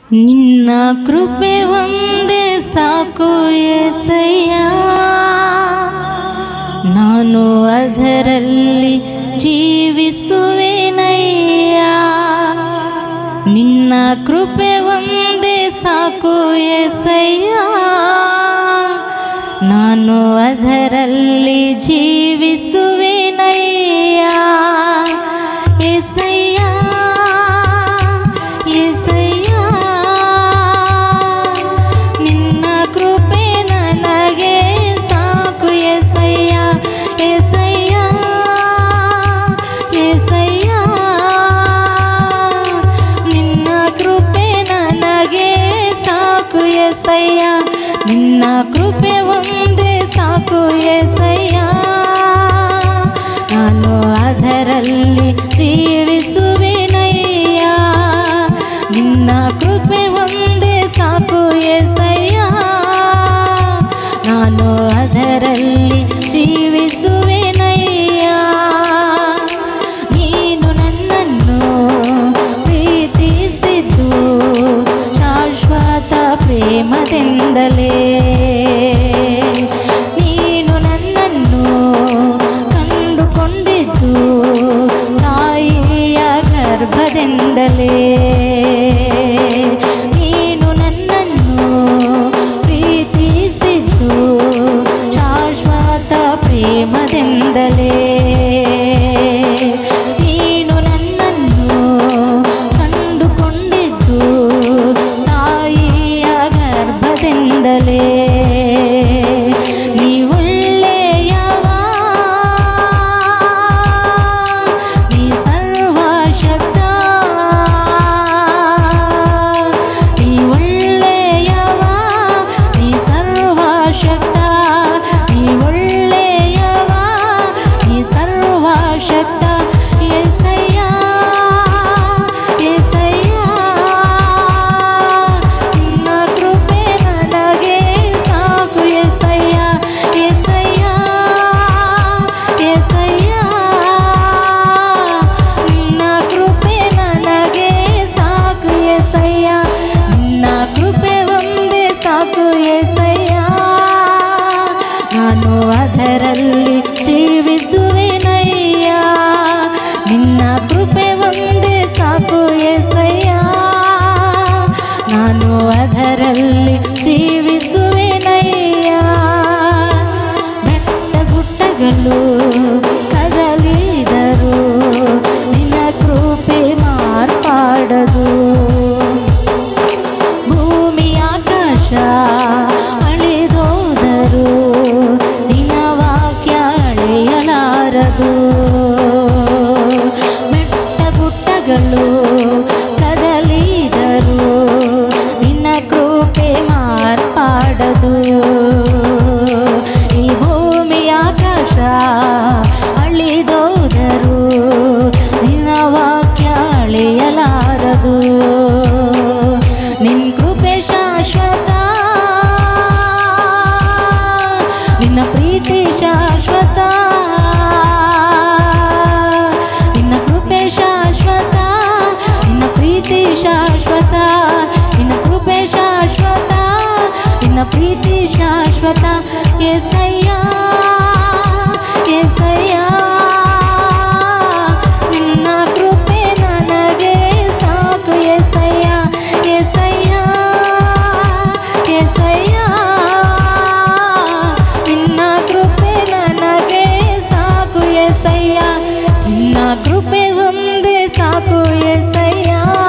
ನಿನ್ನ ಕೃಪೆ ಒಂದೇ ಸಾಕು ಎಸಯ್ಯ ನಾನು ಅದರಲ್ಲಿ ಜೀವಿಸುವೆನಯ್ಯ ನಿನ್ನ ಕೃಪೆ ಒಂದೇ ಸಾಕು ಎಸಯ್ಯ ನಾನು ಅದರಲ್ಲಿ ಜೀವಿಸುವೆನಯ್ಯ ಎಸಯ್ಯ ಎಸಯ್ಯ ನಿನ್ನ ಕೃಪೆ ನನಗೆ ಸಾಕು ಎಸಯ್ಯ ಎಸಯ್ಯ ಎಸಯ್ಯ ನಿನ್ನ ಕೃಪೆ ನನಗೆ ಸಾಕು ಎಸಯ್ಯ ನಿನ್ನ ಕೃಪೆ ಒಂದೇ ಸಾಕು ಎಸಯ್ಯ ನಾನು ಅದರಲ್ಲಿ ಜೀವಿಸುವೆನಯ್ಯ ನಿನ್ನ ಕೃಪೆ ಒಂದೇ ಸಾಕು ಎಸಯ್ಯ ನಾನು ಅದರಲ್ಲಿ ಜೀವಿಸುವೆನಯ್ಯ ನೀನು ನನ್ನನ್ನು ಪ್ರೀತಿಸಿದ್ದು ಶಾಶ್ವತ ಪ್ರೇಮದಿಂದಲೇ ನೀನು ನನ್ನನ್ನು ಕಂಡುಕೊಂಡಿದ್ದು ತಾಯಿಯ ಗರ್ಭದಿಂದಲೇ ನೀನು ನನ್ನನ್ನು ಪ್ರೀತಿಸಿದ್ದು ಶಾಶ್ವತ ಪ್ರೇಮದಿಂದಲೇ ನೀನು ನನ್ನನ್ನು ಕಂಡುಕೊಂಡಿದ್ದು ತಾಯಿಯ ಗರ್ಭದಿಂದಲೇ ನೀ ಒಳ್ಳೆಯವ ನೀ ಸರ್ವಶಕ್ತ ನೀ ಒಳ್ಳೆಯವ ನೀ ಸರ್ವಶಕ್ತ ನೀ ಒಳ್ಳೆಯವ ನೀ ಸರ್ವಶಕ್ತ ಎಸಯ್ಯ ಎಸಯ್ಯ ನಿನ್ನ ಕೃಪೆ ನನಗೆ ಸಾಕು ಎಸಯ್ಯ ಎಸಯ್ಯ ಎಸಯ್ಯ ನಿನ್ನ ಕೃಪೆ ನನಗೆ ಸಾಕು ಎಸಯ್ಯ ನಿನ್ನ ಕೃಪೆ ಒಂದೇ ಸಾಕು ಎಸಯ್ಯ ನಾನು ಅದರಲ್ಲಿ ಜೀವಿಸುವೆನಯ್ಯ ನಿನ್ನ ಕೃಪೆ ಒಂದೇ ಸಾಕು ಎಸಯ್ಯ ನಾನು ಅದರಲ್ಲಿ ಜೀವಿಸುವೆನಯ್ಯ ಬೆಟ್ಟ ಗುಟ್ಟಗಳು ಕದಲಿದರು ನಿನ್ನ ಕೃಪೆ ಮಾರ್ಪಾಡದು ಭೂಮಿ ಆಕಾಶ ಅಳಿದೋದರು ನಿನ್ನ ವಾಕ್ಯ ಅಳೆಯಲಾರದು ಬೆಟ್ಟ ಗುಟ್ಟಗಳು ಕದಲಿದರು ನಿನ್ನ ಕೃಪೆ ಮಾರ್ಪಾಡದು ಈ ಭೂಮಿ ಆಕಾಶ ಅಳಿದೋದರು ನಿನ್ನ ವಾಕ್ಯ ಅಳೆಯಲಾರದು ನಿನ್ ಕೃಪೆ ಶಾಶ್ವತ ನಿನ್ನ ಪ್ರೀತಿ ಶಾಶ್ವತ ನಿನ್ನ ಕೃಪೆ ಶಾಶ್ವತ ನಿನ್ನ ಪ್ರೀತಿ ಶಾಶ್ವತ ನಿನ್ನ ಕೃಪೆ ಶಾಶ್ವತ ನಿನ್ನ ಪ್ರೀತಿ ಶಾಶ್ವತ ಎಸಯ್ಯ ಎಸಯ್ಯ ನಿನ್ನ ಕೃಪೆ ನನಗೆ ಸಾಕು ಎಸಯ್ಯ ಎಸಯ್ಯ ಎಸಯ್ಯ ನಿನ್ನ ಕೃಪೆ ನನಗೆ ಸಾಕು ಎಸಯ್ಯ ನಿನ್ನ ಕೃಪೆ ಒಂದೇ ಸಾಕು ಎಸಯ್ಯ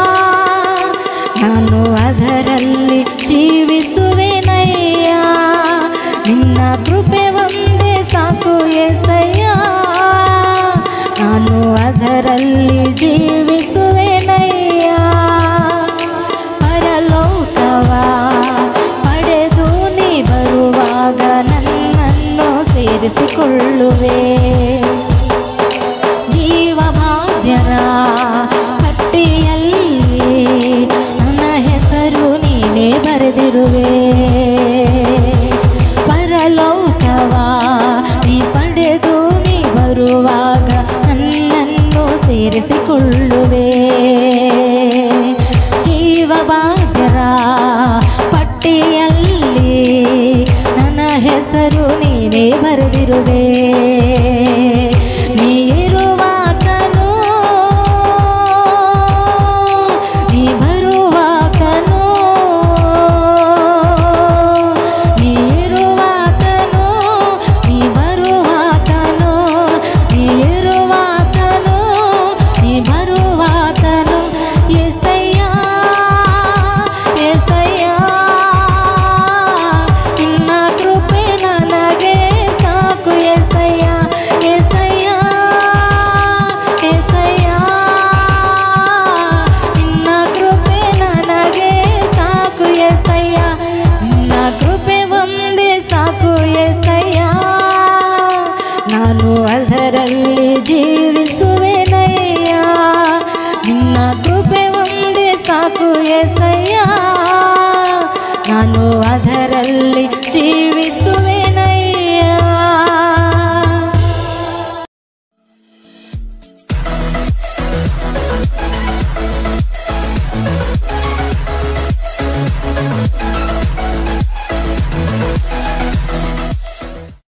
ನಾನು ಅದರಲ್ಲಿ ಜೀವಿಸುವೆನಯ್ಯ ನಿನ್ನ ಕೃಪೆ ಒಂದೇ ಸಾಕು ಎಸಯ್ಯ ನಾನು ಅದರಲ್ಲಿ ಜೀವಿಸುವೆನಯ್ಯ ಪರಲೋಕವ ಪಡೆದು ನೀ ಬರುವಾಗ ನನ್ನನ್ನು ಸೇರಿಸಿಕೊಳ್ಳುವೆ ಜೀವಭಾಗ್ಯರ ಪಟ್ಟಿಯಲ್ಲಿ ನನ್ನ ಹೆಸರು ನೀನೇ ಬರೆದಿರುವೆ ಪರಲೋಕವ ನೀ ಪಡೆದು ನೀ ಬರುವಾಗ ನನ್ನನ್ನು ಸೇರಿಸಿಕೊಳ್ಳುವೆ ಜೀವ ಬಾ ಭಾಗ್ಯರ ಪಟ್ಟಿಯಲ್ಲಿ ನನ್ನ ಹೆಸರು ನೀನೇ ಬರೆದಿರುವೆ ನೀ ಇರುವಾತನು ನೀ ಬರುವಾತನು ನೀ ಇರುವಾತನು ನೀ ಬರುವಾತನು ನೀ ಇರುವಾತನು ನೀ ಬರುವಾತನು ಎಸಯ್ಯ ಎಸಯ್ಯ ನಿನ್ನ ಕೃಪೆ ನನಗೆ ಸಾಕು ಎಸಯ್ಯ ಎಸಯ್ಯ ಎಸಯ್ಯ ನಿನ್ನ ಕೃಪೆ ನನಗೆ ಸಾಕು ಎಸಯ್ಯ ನಿನ್ನ ಕೃಪೆ ಒಂದೇ ಸಾಕು ಎಸಯ್ಯ ನಾನು ಅದರಲ್ಲಿ ಜೀವಿಸುವೆನಯ್ಯ ನಿನ್ನ ಕೃಪೆ ಒಂದೇ ಸಾಕು ಎಸಯ್ಯ ನಾನು ಅದರಲ್ಲಿ